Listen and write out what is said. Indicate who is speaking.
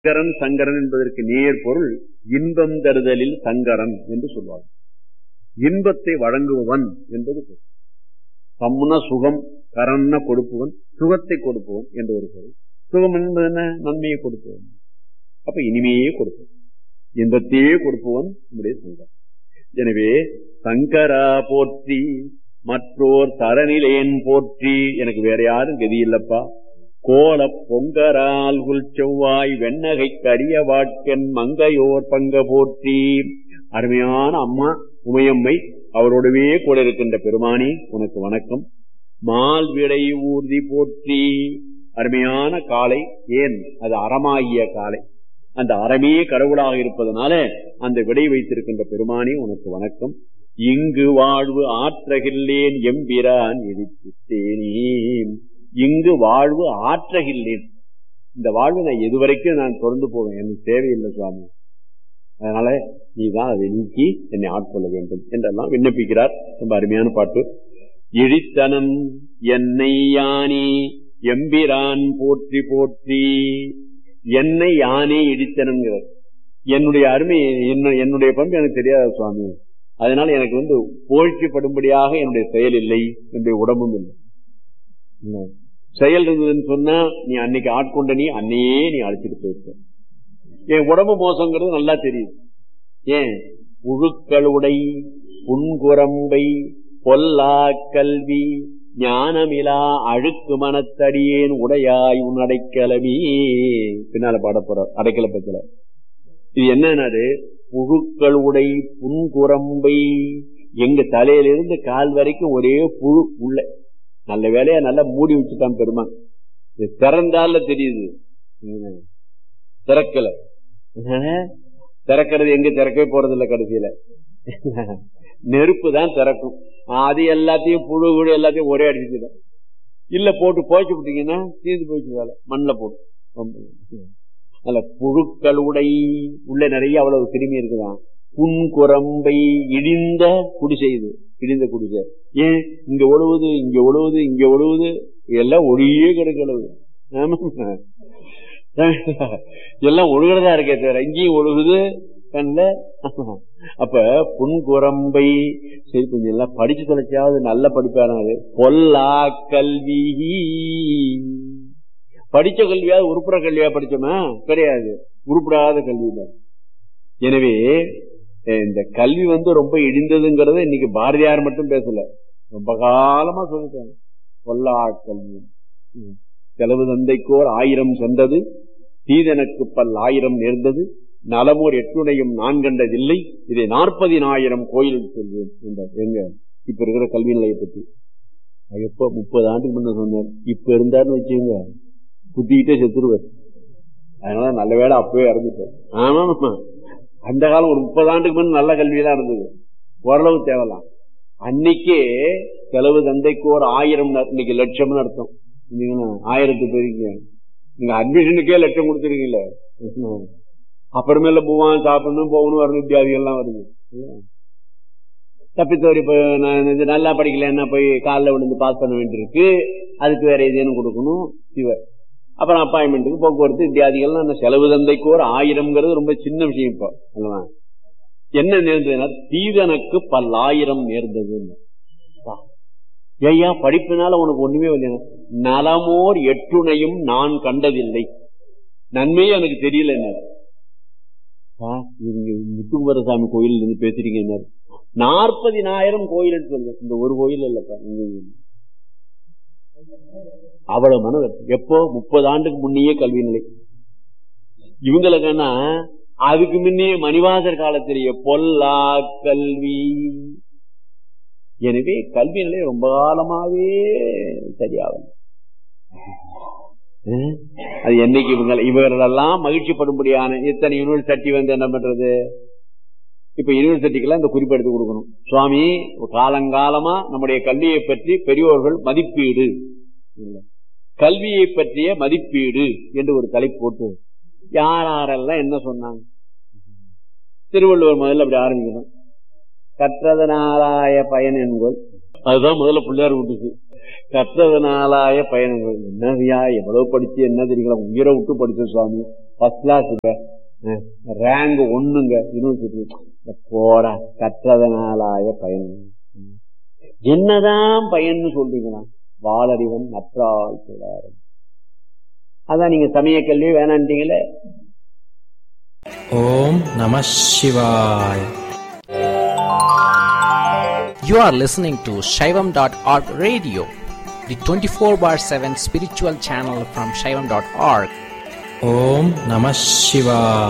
Speaker 1: சங்கரன் சங்கரன் என்பதற்கு நேர் பொருள் இன்பம் தருதலில் சங்கரன் என்று சொல்வார் இன்பத்தை வழங்குபவன் என்பது பொருள் சம்முன சுகம் கரண்ண கொடுப்பவன் சுகத்தை கொடுப்பவன் என்ற ஒரு பொருள் சுகம் என்பது என்ன நன்மையை கொடுப்பவன் அப்ப இனிமையே கொடுப்பவன் இன்பத்தையே கொடுப்பவன் நம்முடைய சங்கரன் எனவே சங்கரா போற்றி மற்றோர் தரநிலையன் போற்றி எனக்கு வேற யாரும் கதி இல்லப்பா கோல பொங்கரால் குல் செவ்வாய் வெண்ணகை கரிய வாட்கன் மங்கையோர் பங்க போற்றி அருமையான அம்மா உமையம்மை அவரோடவே கூட இருக்கின்ற பெருமானி உனக்கு வணக்கம் மால் விடை ஊர்தி போற்றி அருமையான காலை ஏன் அது அறமாகிய காலை அந்த அறமே கடவுளாக இருப்பதனால அந்த விடை வைத்திருக்கின்ற பெருமானி உனக்கு வணக்கம் இங்கு வாழ்வு ஆற்றகில்லேன் எம்பிரான் எதிர்த்தேனே இங்கு வாழ்வு ஆற்றகில்லேன் இந்த வாழ்வு நான் எதுவரைக்கும் நான் தொடர்ந்து போவேன் எனக்கு தேவையில்லை சுவாமி அதனால நீ தான் அதை நீக்கி என்னை ஆட்கொள்ள வேண்டும் என்றெல்லாம் விண்ணப்பிக்கிறார் ரொம்ப அருமையான பாட்டு இழித்தனம் என்னை யானே எம்பிரான் போற்றி போற்றி என்னை யானே இடித்தனங்கிறார் என்னுடைய அருமை என்னுடைய பண்பு எனக்கு தெரியாத சுவாமி அதனால எனக்கு வந்து போழ்ச்சிப்படும்படியாக என்னுடைய செயல் இல்லை என்னுடைய உடம்பும் இல்லை செயல் இருந்ததுன்னு சொன்னா நீ அன்னைக்கு ஆட்கொண்ட நீ அன்னையே நீ அழைச்சிட்டு போயிருக்க என் உடம்பு மோசங்கிறது நல்லா தெரியுது ஏன் உழுக்களுடை புன்குரம்பை பொல்லா கல்வி ஞானமிலா அழுக்கு மனத்தடியேன் உடையாய் உன் அடைக்கலமே பின்னால பாடப்போற அடைக்கல பத்தில இது என்னன்னாரு புழுக்கள் உடை புன்குரம்பை எங்க தலையிலிருந்து கால் வரைக்கும் ஒரே புழு உள்ள நல்ல வேலையா நல்லா மூடி வச்சுட்டான் பெருமான் திறந்தால தெரியுது திறக்கல திறக்கிறது எங்க திறக்கவே போறது இல்ல கடைசியில நெருப்பு தான் திறக்கும் அது எல்லாத்தையும் புழு குழு எல்லாத்தையும் ஒரே அடிச்சுதான் இல்ல போட்டு போய்ச்சி விட்டீங்கன்னா தீர்ந்து போயிடுச்சு வேலை மண்ணில் போட்டு அல்ல புழுக்களுடை உள்ள நிறைய அவ்வளவு கிருமி இருக்குதான் புன்குரம்பை இடிந்த குடிசை இது இடிந்த குடிசை ஏன் இங்க ஒழுவுது இங்க ஒழுவுது இங்க ஒழுவுது எல்லாம் ஒளியே கிடக்கிறது எல்லாம் ஒழுகிறதா இருக்கே தவிர இங்கேயும் ஒழுகுது கண்ட அப்ப புன்குரம்பை சரி கொஞ்சம் எல்லாம் படிச்சு தொலைச்சாவது நல்ல படிப்பானாது பொல்லா கல்வி படிச்ச கல்வியாவது உருப்புற கல்வியா படிச்சோமா கிடையாது உருப்படாத கல்வி எனவே இந்த கல்வி வந்து ரொம்ப இடிந்ததுங்கிறத இன்னைக்கு பாரதியார் மட்டும் பேசல ரொம்ப காலமா சொல்லிட்டாங்க பொல்லா கல்வி செலவு தந்தைக்கோர் ஆயிரம் சென்றது தீதனுக்கு பல் ஆயிரம் நேர்ந்தது நலமோர் எட்டுணையும் நான் கண்டதில்லை இதை நாற்பதினாயிரம் கோயில் சொல்வேன் என்றார் எங்க இப்ப இருக்கிற கல்வி நிலையை பத்தி எப்ப முப்பது ஆண்டுக்கு முன்ன சொன்னார் இப்ப இருந்தாருன்னு வச்சுங்க குத்திக்கிட்டே செத்துருவார் அதனால நல்ல வேலை அப்பவே இறந்துட்டார் ஆமா அந்த காலம் ஒரு முப்பது ஆண்டுக்கு முன்ன நல்ல கல்வியெல்லாம் இருந்தது ஓரளவு தேவலாம் அன்னைக்கே செலவு தந்தைக்கு ஒரு ஆயிரம் இன்னைக்கு லட்சம்னு அர்த்தம் ஆயிரத்து பேருக்கு நீங்க அட்மிஷனுக்கே லட்சம் கொடுத்துருக்கீங்களே அப்புறமேல போவான் சாப்பிடணும் போகணும் வரணும் இத்தியாதிகள்லாம் வருது தப்பித்தவரி இப்போ நான் இது நல்லா படிக்கலன்னா போய் காலில் விழுந்து பாஸ் பண்ண வேண்டியிருக்கு அதுக்கு வேற ஏதேனும் கொடுக்கணும் இவர் அப்புறம் அப்பாயின்மெண்ட்டுக்கு போக்குவரத்து இத்தியாதிகள்லாம் அந்த செலவு தந்தைக்கு ஒரு ஆயிரம்ங்கிறது ரொம்ப சின்ன விஷயம் இப்போ அல்லவா என்ன நேர்ந்ததுன்னா தீதனுக்கு பல்லாயிரம் நேர்ந்தது ஐயா படிப்பினால உனக்கு ஒண்ணுமே இல்லையா நலமோர் எட்டுணையும் நான் கண்டதில்லை நன்மையே எனக்கு தெரியல என்ன நீங்க முத்துக்குமரசாமி கோயில் இருந்து பேசுறீங்க என்ன நாற்பதினாயிரம் கோயில் சொல்லுங்க இந்த ஒரு கோயில் இல்லப்பா அவ்வளவு மன எப்போ முப்பது ஆண்டுக்கு முன்னையே கல்வி நிலை இவங்களுக்குன்னா அதுக்கு முன்னே மணிவாசர் காலத்திலேயே பொல்லா கல்வி எனவே கல்வி நிலை ரொம்ப காலமாவே சரியாகும் அது என்னைக்கு இவங்க இவர்களெல்லாம் மகிழ்ச்சிப்படும்படியான இத்தனை யூனிவர்சிட்டி வந்து என்ன பண்றது இப்ப யூனிவர்சிட்டிக்கெல்லாம் இந்த குறிப்பு எடுத்து கொடுக்கணும் சுவாமி காலங்காலமா நம்முடைய கல்வியை பற்றி பெரியோர்கள் மதிப்பீடு கல்வியை பற்றிய மதிப்பீடு என்று ஒரு தலைப்பு போட்டு யார் யாரெல்லாம் என்ன சொன்னாங்க திருவள்ளுவர் முதல்ல அப்படி ஆரம்பிக்கணும் கற்றதனாலாய பயன் என்கொள் அதுதான் முதல்ல பிள்ளையார் விட்டுச்சு கற்றதனாலாய பயணங்கள் என்னவியா எவ்வளவு படிச்சு என்ன தெரியுங்களா உயிரை விட்டு படிச்ச சுவாமி ஃபர்ஸ்ட் கிளாஸுங்க ரேங்க் ஒண்ணுங்க யூனிவர்சிட்டி போடா கற்றதனாலாய பயணம் என்னதான் பயன்னு சொல்றீங்களா வாழறிவன் நற்றால் சொல்லாரு அதான் நீங்க சமய கல்வி வேணான்ட்டீங்களே
Speaker 2: Om Namah Shivaya. You are listening to Shaivam.org radio, the 24 bar 7 spiritual channel from Shaivam.org. Om Namah Shivaya.